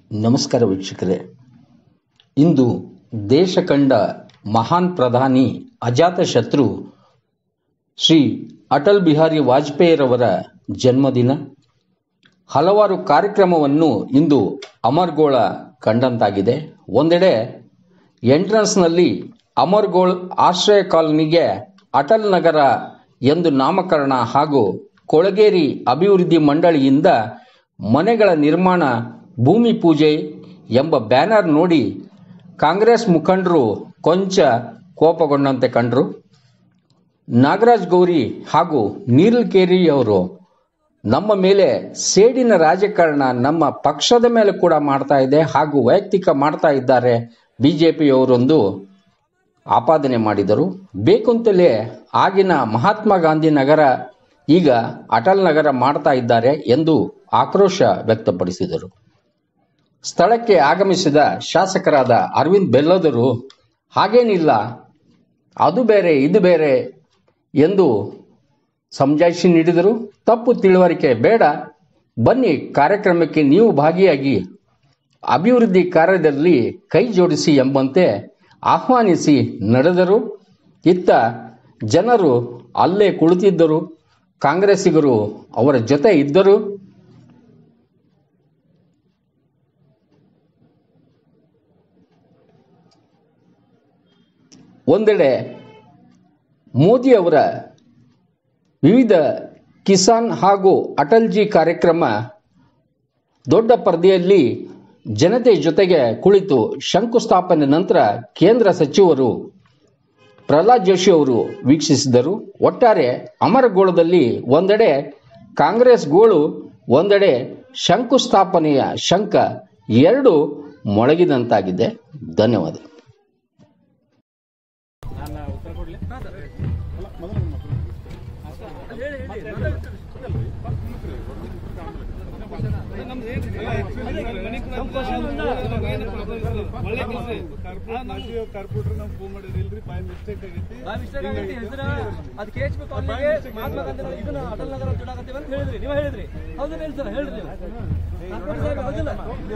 ನಮಸ್ಕಾರ ವೀಕ್ಷಕರೇ ಇಂದು ದೇಶ ಕಂಡ ಮಹಾನ್ ಪ್ರಧಾನಿ ಅಜಾತಶತ್ರು ಶ್ರೀ ಅಟಲ್ ಬಿಹಾರಿ ವಾಜಪೇಯಿರವರ ಜನ್ಮದಿನ ಹಲವಾರು ಕಾರ್ಯಕ್ರಮವನ್ನು ಇಂದು ಅಮರ್ಗೋಳ ಕಂಡಂತಾಗಿದೆ ಒಂದೆಡೆ ಎಂಟ್ರನ್ಸ್ನಲ್ಲಿ ಅಮರ್ಗೋಳ್ ಆಶ್ರಯ ಕಾಲನಿಗೆ ಅಟಲ್ ನಗರ ಎಂದು ನಾಮಕರಣ ಹಾಗೂ ಕೊಳಗೇರಿ ಅಭಿವೃದ್ಧಿ ಮಂಡಳಿಯಿಂದ ಮನೆಗಳ ನಿರ್ಮಾಣ ಭೂಮಿ ಪೂಜೆ ಎಂಬ ಬ್ಯಾನರ್ ನೋಡಿ ಕಾಂಗ್ರೆಸ್ ಮುಖಂಡರು ಕೊಂಚ ಕೋಪಗೊಂಡಂತೆ ಕಂಡರು ನಾಗರಾಜ್ ಗೌರಿ ಹಾಗೂ ನೀಲ್ ಕೇರಿ ಅವರು ನಮ್ಮ ಮೇಲೆ ಸೇಡಿನ ರಾಜಕಾರಣ ನಮ್ಮ ಪಕ್ಷದ ಮೇಲೆ ಕೂಡ ಮಾಡ್ತಾ ಇದೆ ಹಾಗೂ ವೈಯಕ್ತಿಕ ಮಾಡ್ತಾ ಇದ್ದಾರೆ ಬಿಜೆಪಿಯವರೊಂದು ಆಪಾದನೆ ಮಾಡಿದರು ಬೇಕಂತಲೇ ಆಗಿನ ಮಹಾತ್ಮ ಗಾಂಧಿ ನಗರ ಈಗ ಅಟಲ್ ನಗರ ಮಾಡ್ತಾ ಇದ್ದಾರೆ ಎಂದು ಆಕ್ರೋಶ ವ್ಯಕ್ತಪಡಿಸಿದರು ಸ್ಥಳಕ್ಕೆ ಆಗಮಿಸಿದ ಶಾಸಕರಾದ ಅರವಿಂದ್ ಬೆಲ್ಲದರು ಹಾಗೇನಿಲ್ಲ ಅದು ಬೇರೆ ಇದು ಬೇರೆ ಎಂದು ಸಮಜಾಯಿಷಿ ನೀಡಿದರು ತಪ್ಪು ತಿಳುವಳಿಕೆ ಬೇಡ ಬನ್ನಿ ಕಾರ್ಯಕ್ರಮಕ್ಕೆ ನೀವು ಭಾಗಿಯಾಗಿ ಅಭಿವೃದ್ಧಿ ಕಾರ್ಯದಲ್ಲಿ ಕೈ ಜೋಡಿಸಿ ಎಂಬಂತೆ ಆಹ್ವಾನಿಸಿ ನಡೆದರು ಇತ್ತ ಜನರು ಅಲ್ಲೇ ಕುಳಿತಿದ್ದರು ಕಾಂಗ್ರೆಸ್ಸಿಗರು ಅವರ ಜೊತೆ ಇದ್ದರು ಒಂದೆಡೆ ಮೋದಿಯವರ ವಿವಿಧ ಕಿಸಾನ್ ಹಾಗೂ ಅಟಲ್ಜಿ ಕಾರ್ಯಕ್ರಮ ದೊಡ್ಡ ಪರದೆಯಲ್ಲಿ ಜನತೆ ಜೊತೆಗೆ ಕುಳಿತು ಶಂಕುಸ್ಥಾಪನೆ ನಂತರ ಕೇಂದ್ರ ಸಚಿವರು ಪ್ರಹ್ಲಾದ್ ಜೋಶಿ ಅವರು ವೀಕ್ಷಿಸಿದರು ಒಟ್ಟಾರೆ ಅಮರಗೋಳದಲ್ಲಿ ಒಂದೆಡೆ ಕಾಂಗ್ರೆಸ್ ಗೋಳು ಒಂದೆಡೆ ಶಂಕುಸ್ಥಾಪನೆಯ ಶಂಕ ಎರಡು ಮೊಳಗಿದಂತಾಗಿದೆ ಧನ್ಯವಾದ ನಾನು ಉತ್ತರ ಕೊಡ್ಲಿ ಅಲ್ಲ ಮೊದಲು ನಿಮ್ಮ ಹತ್ರ. ಕಾರ್ಪೊರೇಟರ್ ನಾವು ಫೋನ್ ಮಾಡಿದ್ರಿ ಇಲ್ರಿ ಬೈ ಮಿಸ್ಟೇಕ್ ಆಗೈತಿ ಅದು ಕೆ ಎಚ್ ಪಿ ಕಾಲನಿಗೆ ಮಹಾತ್ಮ ಗಾಂಧಿ ನಗರ ಇದನ್ನ ಅಟಲ್ ನಗರ ಜೋಡಾಕತ್ತೀವಿ ಅಂತ ಹೇಳಿದ್ರಿ ನೀವು ಹೇಳಿದ್ರಿ ಹೌದಿಲ್ಲ ಇಲ್ಲ ಸರ್ ಹೇಳ್ರಿ ನೀವು ಕಾರ್ಪೊರೇಟ್ ಸಾಹೇಬ್ ಹೌದಿಲ್ಲ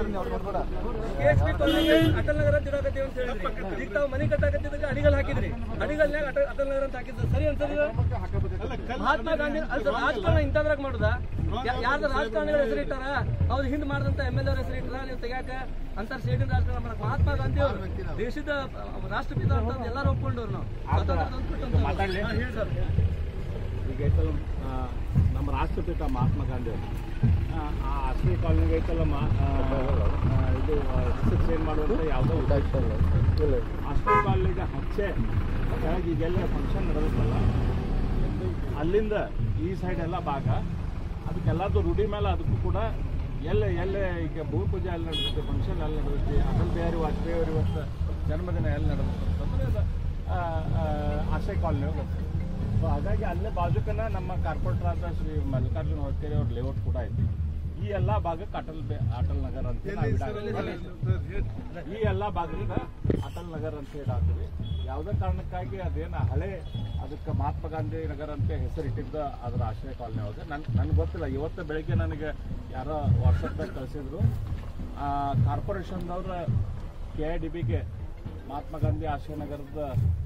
ಕೆ ಎಚ್ ಪಿ ಕಾಲನಿಗೆ ಅಟಲ್ ನಗರ ಜೋಡಾಕತ್ತೀವಿ ಅಂತ ಹೇಳಿದ್ರಿ ಈಗ ತಾವು ಮನೆ ಕಟ್ಟಾಕತ್ತಿದ್ದಕ್ಕೆ ಅಡಿಗಲ್ ಹಾಕಿದ್ರಿ ಅಡಿಗಲ್ನಾಗ ಅಟಲ್ ಅಟಲ್ ನಗರ ಅಂತ ಹಾಕಿದ್ದು ಸರಿ ಅನ್ಸದಿಲ್ಲ ಮಹಾತ್ಮ ಗಾಂಧಿ ಅಲ್ಲ ಸರ್ ರಾಜಕಾರಣ ಇಂಥದ್ರಾಗ ಮಾಡುದ ಯಾರ್ದ ರಾಜಕಾರಣಿಗಳ ಹೆಸರಿಟ್ಟಾರ ಅವ್ರು ಹಿಂದ್ ಮಾಡಿದಂತ ಎಮ್ ಎಲ್ ಅವ್ರ ಹೆಸರಿಟ್ಟಾರ ನೀವು ತೆಗ್ಯಾಕ ಅಂತರ ಸ್ಟೇಟಿನ ರಾಜಕಾರಣ ಮಾಡಕ್ ಮಹಾತ್ಮ ಗಾಂಧಿ ಅವರು ದೇಶದ ಅಹ್, ರಾಷ್ಟ್ರಪಿತ ಅಂತ ಎಲ್ಲಾರು ಒಪ್ಕೊಂಡವ್ರು ನಾವು ಸ್ವಾತಂತ್ರ್ಯ ತಂದ್ಕೊಟ್ಟಂತವ್ರು. ಮಾತಾಡ್ಲಿ? ಹಾ, ಹೇಳಿ ಸರ್ ಈಗ ಐತಲ್ಲ ಆ, ನಮ್ಮ ರಾಷ್ಟ್ರಪಿತ ಮಹಾತ್ಮ ಗಾಂಧಿ ಅವರು ಆ, ಆ ಅಶ್ವಿ ಕಾಲನಿಗೆ ಐತಲ್ಲ ಮಾ ಆ, ಆ, ಇದು ಹೆಸರು ಚೇಂಜ್ ಮಾಡುವಂತ ಯಾವುದೋ ಉದ್ದೇಶ ಇಲ್ಲ ಅಶ್ವಿ ಕಾಲನಿಗೆ ಹಚ್ಚೆ ಹಾಗಾಗಿ ಈಗೆಲ್ಲ ಫಂಕ್ಷನ್ ನಡೆದತ್ತಲ್ಲ ಅಲ್ಲಿಂದ ಈ ಸೈಡ್ ಎಲ್ಲ ಭಾಗ ಅದಕ್ಕೆಲ್ಲದು ರೂಢಿ ಮೇಲೆ ಅದಕ್ಕೂ ಕೂಡ ಎಲ್ಲ ಎಲ್ಲ ಈಗ ಭೂಮಿ ಪೂಜೆ ಎಲ್ಲಿ ನಡೆದೈತೆ ಫಂಕ್ಷನ್ ಎಲ್ಲಿ ನಡೆದೈತಿ ಅಟಲ್ ಬಿಹಾರಿ ವಾಜಪೇಯಿ ಅವರು ಇವತ್ತು ಜನ್ಮದಿನ ಎಲ್ಲಿ ನಡೆದೈತೆ ಅಂತಂದ್ರೆ ಇದು, ಆ, ಆ, ಆಶಯ ಕಾಲನಿ ಸೊ ಹಾಗಾಗಿ ಅಲ್ಲೇ ಬಾಜುಕನ ನಮ್ಮ ಕಾರ್ಪೊರೇಟರ್ ಆದ ಶ್ರೀ ಮಲ್ಲಿಕಾರ್ಜುನ ಹೊರಕೇರಿ ಅವ್ರ ಲೇಔಟ್ ಕೂಡ ಐತಿ ಈ ಎಲ್ಲ ಭಾಗಕ್ಕೆ ಅಟಲ್ ಬೆ ಅಟಲ್ ನಗರ್ ಅಂತ ನಾವು ಇಡಾಕ್ತೀವಿ. ಈ ಎಲ್ಲ ಭಾಗದಿಂದ ಅಟಲ್ ನಗರ್ ಅಂತ ಇಡಾಕ್ತೀವಿ ಯಾವುದೇ ಕಾರಣಕ್ಕಾಗಿ ಅದೇನು ಹಳೆ ಅದಕ್ಕೆ ಮಹಾತ್ಮ ಗಾಂಧಿ ನಗರ ಅಂತ ಹೆಸರಿಟ್ಟಿದ್ದ ಅದರ ಆಶ್ರಯ ಕಾಲನಿ ಒಳಗೆ ನನ್ ನನಗೆ ಗೊತ್ತಿಲ್ಲ ಇವತ್ತು ಬೆಳಿಗ್ಗೆ ನನಗೆ ಯಾರೋ ವಾಟ್ಸಪ್ದಾಗ ಕಳಿಸಿದ್ರು ಕಾರ್ಪೊರೇಷನ್ದವ್ರ ಕೆ ಐ ಡಿ ಬಿಗೆ ಮಹಾತ್ಮ ಗಾಂಧಿ ಆಶ್ರಯ ನಗರದ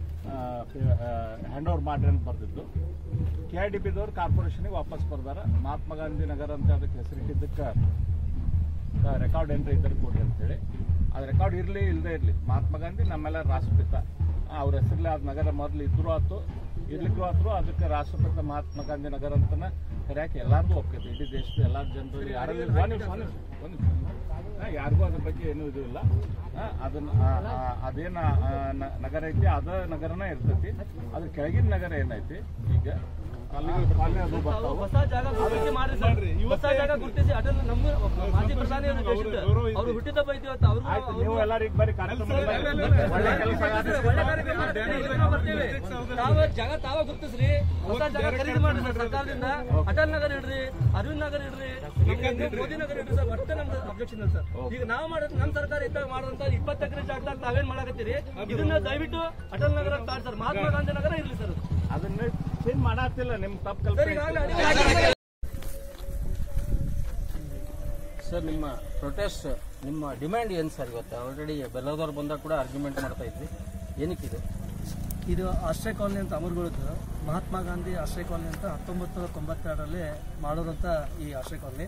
ಹ್ಯಾಂಡ್ ಓವರ್ ಮಾಡ್ರಿ ಅಂತ ಬರ್ತಿದ್ದು ಕೆ ಐ ಡಿ ಬಿದವ್ರು ಕಾರ್ಪೊರೇಷನ್ಗೆ ವಾಪಸ್ ಬರ್ದಾರ ಮಹಾತ್ಮ ಗಾಂಧಿ ನಗರ ಅಂತ ಅದಕ್ಕೆ ಹೆಸರಿಟ್ಟಿದ್ದಕ್ಕೆ ರೆಕಾರ್ಡ್ ಏನ್ರ ಇದ್ದರೆ ಕೊಡ್ರಿ ಅಂತೇಳಿ ಅದು ರೆಕಾರ್ಡ್ ಇರಲಿ ಇಲ್ಲದೆ ಇರಲಿ ಮಹಾತ್ಮ ಗಾಂಧಿ ನಮ್ಮೆಲ್ಲ ರಾಷ್ಟ್ರಪಿತ ಅವ್ರ ಹೆಸರಲ್ಲಿ ಅದು ನಗರ ಮೊದಲು ಇದ್ರು ಆತು ಇರ್ಲಿಕ್ಕೂ ಆದ್ರು ಅದಕ್ಕೆ ರಾಷ್ಟ್ರಪಿತ ಮಹಾತ್ಮ ಗಾಂಧಿ ನಗರ ಅಂತನ ಕರೆಯಕ್ಕೆ ಎಲ್ಲಾರ್ಗೂ ಒಪ್ಕೈತಿ ಇಡೀ ದೇಶದ ಎಲ್ಲ ಜನರು ಯಾರಲ್ಲಿ ಒಂದು ನಿಮಿಷ ಒಂದು ನಿಮಿಷ ಒಂದು ನಿಮಿಷ ಹಾ, ಯಾರಿಗೂ ಅದ್ರ ಬಗ್ಗೆ ಏನೂ ಇದು ಇಲ್ಲ ಹಾ, ಅದನ್ನ ಆ, ಆ, ಅದೇನ ಆ, ನ- ನಗರ ಐತಿ ಅದ ನಗರನೇ ಇರ್ತೈತಿ ಅದ್ರ ಕೆಳಗಿನ ನಗರ ಏನೈತಿ ಈಗ ಅಲ್ಲಿಗೆ ಅಲ್ಲಿ ಅದು ತಾವು ಬರ್ತಾವು ಹೊಸ ಜಾಗ ಗುರುತಿಸಿ ಮಾಡ್ರಿ ಸರ್ ಹೊಸ ಜಾಗ ಗುರುತಿಸಿ ಅಟಲ್ ನಮ್ಮ ಮಾಜಿ ಪ್ರಧಾನಿ ಅವರು ದೇಶದ ಅವ್ರು ಹುಟ್ಟಿದ ಬೈತಿ ಇವತ್ತು ಅವ್ರಿಗೂ ಆಯ್ತು ನೀವು ಎಲ್ಲರೂ ಈಗ ಬರೀ ಕಾರ್ಯಕ್ರಮ ಒಳ್ಳೆ ಕೆಲಸ ಒಳ್ಳೆ ಕಾರ್ಯಕ್ರಮ ಮಾಡ್ತೀವಿ, ಇದನ್ನ ಬರ್ತೀವಿ. ತಾವ ಜಾಗ ತಾವ ಗುರುತಿಸ್ರಿ ಹೊಸ ಜಾಗ ಖರೀದಿ ಮಾಡ್ರಿ ಸರ್ ಸರ್ಕಾರದಿಂದ ಅಟಲ್ ನಗರ್ ಇಡ್ರಿ ಅರವಿಂದ್ ನಗರ್ ಇಡ್ರಿ ನಮ್ಗೆ ಮೋದಿ ನಗರ್ ಇಡ್ರಿ ಸರ್ ಒಟ್ಟೆ ನಮ್ದು ಅಬ್ಜೆಕ್ಷನ್ ಇಲ್ಲ ಸರ್ ಈಗ ನಾವು ಮಾಡೋದು ನಮ್ಮ ಸರ್ಕಾರ ಇದ್ದಾಗ ಮಾಡುವಂತ ಇಪ್ಪತ್ತು ಎಕರೆ ಜಾಗದಾಗ ತಾವೇನ್ ಮಾಡಕತ್ತೀರಿ ಇದನ್ನ ದಯವಿಟ್ಟು ಅಟಲ್ ನಗರ ಅಂತ ಮಾಡಿ ಸರ್ ಮಹಾತ್ಮ ಗಾಂಧಿ ನಗರ ಇರ್ಲಿ ಸರ್ ಅದು. ಅದನ್ನ ಚೇಂಜ್ ಮಾಡತ್ತಿಲ್ಲ ನಿಮ್ ತಪ್ಪು ಸರ್ ಕಲ್ಪನೆ ಈಗಾಗಲೇ ಅಡಿಗೆ ಸರ್ ನಿಮ್ಮ ಪ್ರೊಟೆಸ್ಟ್ ನಿಮ್ಮ ಡಿಮ್ಯಾಂಡ್ ಏನು ಸರ್ ಇವತ್ತು ಆಲ್ರೆಡಿ ಬೆಲ್ಲದವ್ರು ಬಂದಾಗ ಕೂಡ ಆರ್ಗ್ಯುಮೆಂಟ್ ಮಾಡ್ತಾ ಇದ್ವಿ ಏನಕ್ಕಿದೆ ಇದು ಆಶ್ರಯ ಕಾಲನಿ ಅಂತ ಅಮರ್ಗಳದ್ದು ಮಹಾತ್ಮ ಗಾಂಧಿ ಆಶ್ರಯ ಕಾಲನಿ ಅಂತ ಹತ್ತೊಂಬತ್ತು ನೂರ ತೊಂಬತ್ತೆರಡರಲ್ಲಿ ಮಾಡೋದಂತ ಈ ಆಶ್ರಯ ಕಾಲನಿ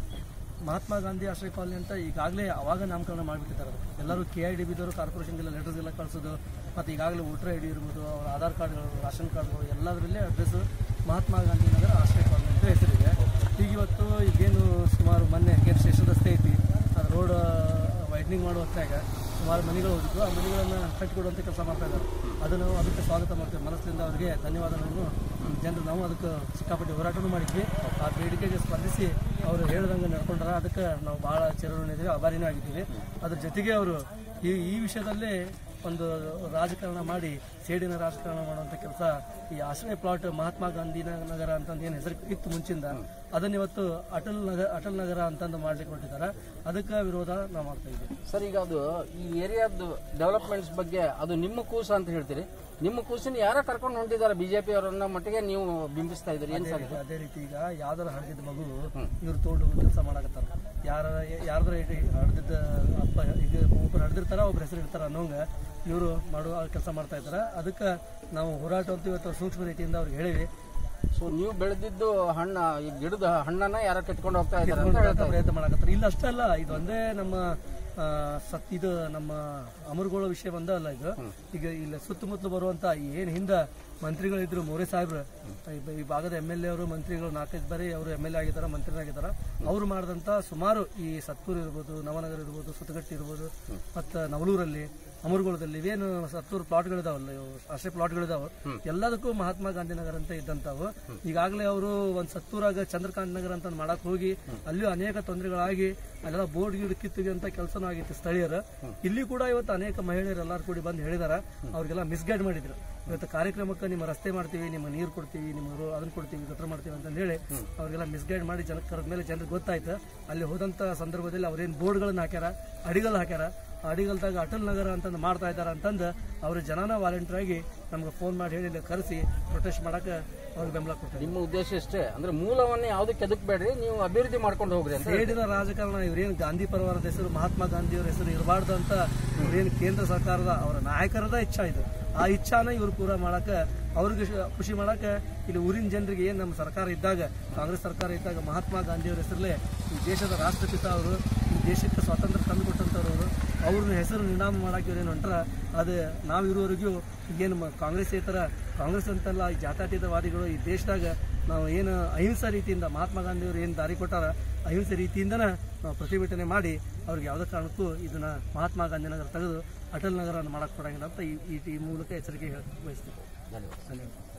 ಮಹಾತ್ಮ ಗಾಂಧಿ ಆಶ್ರಯ ಕಾಲನಿ ಅಂತ ಈಗಾಗಲೇ ಅವಾಗ ನಾಮಕರಣ ಮಾಡಿಬಿಟ್ಟಿದ್ದಾರೆ ಅದು. ಎಲ್ಲರೂ ಕೆ ಐ ಡಿ ಬಿದ್ದವರು ಕಾರ್ಪೊರೇಷನ್ಗೆಲ್ಲ ಲೆಟರ್ಸ್ ಎಲ್ಲ ಕಳಿಸೋದು ಮತ್ತು ಈಗಾಗಲೇ ವೋಟರ್ ಐ ಡಿ ಇರ್ಬೋದು ಅವರ ಆಧಾರ್ ಕಾರ್ಡ್ಗಳು ರೇಷನ್ ಕಾರ್ಡ್ಗಳು ಎಲ್ಲದರಲ್ಲೇ ಅಡ್ರೆಸ್ ಮಹಾತ್ಮ ಗಾಂಧಿ ನಗರ ಆಶ್ರಯ ಕಾಲನಿ ಅಂತ ಹೆಸರಿದೆ ಈಗ ಇವತ್ತು ಈಗೇನು ಸುಮಾರು ಮೊನ್ನೆ ಗೇಟ್ ಸ್ಟೇಷನ್ ರಸ್ತೆ ಐತಿ ಅದು ರೋಡ್ ವೈಡ್ನಿಂಗ್ ಮಾಡೋ ಹೊತ್ತಾಗ ಸುಮಾರು ಮನೆಗಳು ಹೋಗಿದ್ದು ಆ ಮನೆಗಳನ್ನು ಕಟ್ಟಿಕೊಡುವಂಥ ಕೆಲಸ ಮಾಡ್ತಾ ಇದ್ದಾರೆ ಅದನ್ನು ಅದಕ್ಕೆ ಸ್ವಾಗತ ಮಾಡ್ತೇವೆ ಮನಸ್ಸಿನಿಂದ ಅವರಿಗೆ ಧನ್ಯವಾದಗಳನ್ನು ಜನರು ನಾವು ಅದಕ್ಕೆ ಸಿಕ್ಕಾಪಟ್ಟೆ ಹೋರಾಟನೂ ಮಾಡಿದ್ವಿ ಆ ಬೇಡಿಕೆಗೆ ಸ್ಪಂದಿಸಿ ಅವರು ಹೇಳ್ದಂಗೆ ನಡ್ಕೊಂಡ್ರ ಅದಕ್ಕೆ ನಾವು ಭಾಳ ಚಿರಋಣಿದ್ದೀವಿ ಆಭಾರಿನೂ ಆಗಿದ್ದೀವಿ ಅದ್ರ ಜೊತೆಗೆ ಅವರು ಈ ಈ ವಿಷಯದಲ್ಲೇ ಒಂದು ರಾಜಕಾರಣ ಮಾಡಿ ಸೇಡಿನ ರಾಜಕಾರಣ ಮಾಡುವಂಥ ಕೆಲಸ ಈ ಆಶ್ರಯ ಪ್ಲಾಟ್ ಮಹಾತ್ಮ ಗಾಂಧಿ ನಗರ ಅಂತಂದು ಏನು ಹೆಸರು ಇತ್ತು ಮುಂಚಿಂದ ಅದನ್ನ ಇವತ್ತು ಅಟಲ್ ನಗರ ಅಟಲ್ ನಗರ ಅಂತಂದು ಮಾಡ್ಲಿಕ್ಕೆ ಹೊರಟಿದ್ದಾರೆ ಅದಕ್ಕೆ ವಿರೋಧ ನಾವು ಮಾಡ್ತಾ ಇದ್ದೀವಿ ಸರ್ ಈಗ ಅದು ಈ ಏರಿಯಾದ ಡೆವಲಪ್ಮೆಂಟ್ಸ್ ಬಗ್ಗೆ ಅದು ನಿಮ್ಮ ಕೂಸು ಅಂತ ಹೇಳ್ತೀರಿ ನಿಮ್ಮ ಕೂಸಿನ ಯಾರ ಕರ್ಕೊಂಡು ಹೊಂಟಿದ್ದಾರೆ ಬಿಜೆಪಿ ಅವರನ್ನ ಮಟ್ಟಿಗೆ ನೀವು ಬಿಂಬಿಸ್ತಾ ಇದ್ದೀರಿ ಏನು ಸರ್ ಇದು? ಅದೇ ರೀತಿ ಈಗ ಯಾವ್ದಾರ ಹಡ್ದಿದ್ದ ಮಗು ಇವ್ರು ತೋಡು ಕೆಲಸ ಮಾಡಕತ್ತಾರ ಯಾರ ಯಾರ್ದಾರ ಹಡ್ದಿದ್ದ ಅಪ್ಪ ಈಗ ಒಬ್ರು ಹಡ್ದಿರ್ತಾರ ಒಬ್ರು ಹೆಸರು ಇರ್ತಾರ ಅನ್ನೋಂಗ ಇವರು ಮಾಡುವ ಕೆಲಸ ಮಾಡ್ತಾ ಇದ್ದಾರೆ ಅದಕ್ಕೆ ನಾವು ಹೋರಾಟ ಅಂತ ಇವತ್ತು ಸೂಕ್ಷ್ಮ ರೀತಿಯಿಂದ ಅವ್ರಿಗೆ ಹೇಳಿವಿ ಸೊ ನೀವು ಬೆಳೆದಿದ್ದು ಹಣ್ಣ ಈ ಗಿಡದ ಹಣ್ಣನ್ನ ಯಾರ ಕಿತ್ಕೊಂಡು ಹೋಗ್ತಾ ಇದ್ದಾರೆ ಅಂತ ಕಿತ್ಕೊಂಡು ಹೇಳ್ತಾ ಪ್ರಯತ್ನ ಮಾಡಕತ್ತಾರ ಇಲ್ಲ ಅಷ್ಟೇ ಅಲ್ಲ ಇದು ಒಂದೇ ನಮ್ಮ ಆ, ಸತ್ ಇದು ನಮ್ಮ ಅಮರುಗಳ ವಿಷಯ ಬಂದ ಅಲ್ಲ ಇದು ಈಗ ಇಲ್ಲಿ ಸುತ್ತಮುತ್ತಲು ಬರುವಂತ ಏನ್ ಹಿಂದ ಮಂತ್ರಿಗಳಿದ್ರು ಮೋರೆ ಸಾಹೇಬ್ರು ಈ- ಈ ಭಾಗದ ಎಮ್ ಎಲ್ ಎ ಅವರು ಮಂತ್ರಿಗಳು ನಾಲ್ಕೈದು ಬಾರಿ ಅವರು ಎಮ್ ಎಲ್ ಎ ಆಗಿದ್ದಾರೆ ಮಂತ್ರಿನಾಗಿದ್ದಾರೆ ಅವ್ರು ಮಾಡಿದಂತ ಸುಮಾರು ಈ ಸತ್ಪುರ್ ಇರ್ಬೋದು ನವನಗರ ಇರ್ಬೋದು ಸುತ್ತಗಟ್ಟಿ ಇರ್ಬೋದು ಮತ್ತು ನವಲೂರಲ್ಲಿ ಅಮರುಗುಳದಲ್ಲಿ ಇವೇನು ಸತ್ತೂರು ಪ್ಲಾಟ್ಗಳಿದಾವಲ್ಲ ಇವು ಆಶ್ರಯ ಪ್ಲಾಟ್ಗಳಿದಾವ ಎಲ್ಲದಕ್ಕೂ ಮಹಾತ್ಮ ಗಾಂಧಿ ನಗರ ಅಂತ ಇದ್ದಂತಾವು ಈಗಾಗಲೇ ಅವರು ಒಂದ್ ಸತ್ತೂರಾಗ ಚಂದ್ರಕಾಂತ್ ನಗರ ಅಂತ ಮಾಡಕ್ ಹೋಗಿ ಅಲ್ಲಿಯೂ ಅನೇಕ ತೊಂದರೆಗಳಾಗಿ ಅಲ್ಲೆಲ್ಲ ಬೋರ್ಡ್ ಗಿಡ ಕಿತ್ತಿಗೆ ಅಂತ ಕೆಲಸನೂ ಆಗಿತ್ತು ಸ್ಥಳೀಯರು ಇಲ್ಲಿ ಕೂಡ ಇವತ್ತು ಅನೇಕ ಮಹಿಳೆಯರು ಎಲ್ಲರೂ ಕೂಡಿ ಬಂದು ಹೇಳಿದಾರ ಅವ್ರಿಗೆಲ್ಲ ಮಿಸ್ಗೈಡ್ ಮಾಡಿದ್ರು ಇವತ್ತು ಕಾರ್ಯಕ್ರಮಕ್ಕೆ ನಿಮ್ಮ ರಸ್ತೆ ಮಾಡ್ತೀವಿ ನಿಮ್ಮ ನೀರು ಕೊಡ್ತೀವಿ ನಿಮ್ಮ ರೋ- ಅದನ್ನ ಕೊಡ್ತೀವಿ ಗಟ್ರ ಮಾಡ್ತೀವಿ ಅಂತ ಹೇಳಿ ಅವ್ರಿಗೆಲ್ಲ ಮಿಸ್ಗೈಡ್ ಮಾಡಿ ಜನಕ್ಕೆ ಕರೆದ ಮೇಲೆ ಜನರಿಗೆ ಗೊತ್ತಾಯ್ತು ಅಲ್ಲಿ ಹೋದಂತ ಸಂದರ್ಭದಲ್ಲಿ ಅವ್ರೇನು ಬೋರ್ಡ್ಗಳನ್ನ ಹಾಕ್ಯಾರ ಅಡಿಗಲ್ ಹಾಕ್ಯಾರ ಆ ಅಡಿಗಲ್ದಾಗ ಅಟಲ್ ನಗರ ಅಂತಂದು ಮಾಡ್ತಾ ಇದ್ದಾರೆ ಅಂತಂದು ಅವ್ರ ಜನನ ವಾಲಂಟಿಯರ್ ಆಗಿ ನಮ್ಗೆ ಫೋನ್ ಮಾಡಿ ಹೇಳಿ ಇಲ್ಲಿ ಕರೆಸಿ ಪ್ರೊಟೆಸ್ಟ್ ಮಾಡಕ್ಕೆ ಅವ್ರಿಗೆ ಬೆಂಬಲ ಕೊಡ್ತಾರೆ ನಿಮ್ಮ ಉದ್ದೇಶ ಇಷ್ಟೇ ಅಂದ್ರೆ ಮೂಲವನ್ನ ಯಾವ್ದಕ್ಕೆ ಎದಕ್ಬೇಡ್ರಿ ನೀವು ಅಭಿವೃದ್ಧಿ ಮಾಡ್ಕೊಂಡು ಹೋಗ್ರಿ ಅಂತ ಸೇಡಿನ ರಾಜಕಾರಣ ಇವ್ರೇನು ಗಾಂಧಿ ಪರಿವಾರದ ಹೆಸರು ಮಹಾತ್ಮ ಗಾಂಧಿಯವರ ಹೆಸರು ಇರಬಾರ್ದು ಅಂತ ಇವ್ರೇನು ಕೇಂದ್ರ ಸರ್ಕಾರದ ಅವರ ನಾಯಕರದ ಇಚ್ಛಾ ಇದು ಆ ಇಚ್ಛಾನ ಇವ್ರು ಪೂರ ಮಾಡಕ ಅವ್ರಿಗೆ ಶು- ಖುಷಿ ಮಾಡಕ ಇಲ್ಲಿ ಊರಿನ ಜನರಿಗೆ ಏನು ನಮ್ಮ ಸರ್ಕಾರ ಇದ್ದಾಗ ಕಾಂಗ್ರೆಸ್ ಸರ್ಕಾರ ಇದ್ದಾಗ ಮಹಾತ್ಮ ಗಾಂಧಿಯವರ ಹೆಸರಲ್ಲೇ ಈ ದೇಶದ ರಾಷ್ಟ್ರಪಿತ ಅವರು ಈ ದೇಶಕ್ಕೆ ಸ್ವಾತಂತ್ರ್ಯ ತಂದು ಕೊಟ್ಟಂತವ್ರು ಅವ್ರನ್ನ ಹೆಸರು ನಿರ್ನಾಮ ಮಾಡಕ್ಕೆ ಇವ್ರೇನು ಹೊಂಟ್ರ ಅದು ನಾವು ಇರುವವರೆಗೂ ಏನು ಮ- ಕಾಂಗ್ರೆಸ್ಸೇತರ ಕಾಂಗ್ರೆಸ್ ಅಂತಲ್ಲ ಈ ಜಾತ್ಯತೀತವಾದಿಗಳು ಈ ದೇಶದಾಗ ನಾವು ಏನು ಅಹಿಂಸಾ ರೀತಿಯಿಂದ ಮಹಾತ್ಮ ಗಾಂಧಿಯವರು ಏನು ದಾರಿ ಕೊಟ್ಟಾರ ಅಹಿಂಸೆ ರೀತಿಯಿಂದನ ನಾವು ಪ್ರತಿಭಟನೆ ಮಾಡಿ ಅವ್ರಿಗೆ ಯಾವುದೇ ಕಾರಣಕ್ಕೂ ಇದನ್ನ ಮಹಾತ್ಮ ಗಾಂಧಿ ನಗರ ತೆಗೆದು ಅಟಲ್ ನಗರ ಮಾಡಕ್ಕೆ ಕೊಡಂಗಿಲ್ಲ ಅಂತ ಈ ಈ- ಈ ಮೂಲಕ ಎಚ್ಚರಿಕೆ ಹೇಳ ಬಯಸ್ತೀವಿ ಧನ್ಯವಾದ ಧನ್ಯವಾದ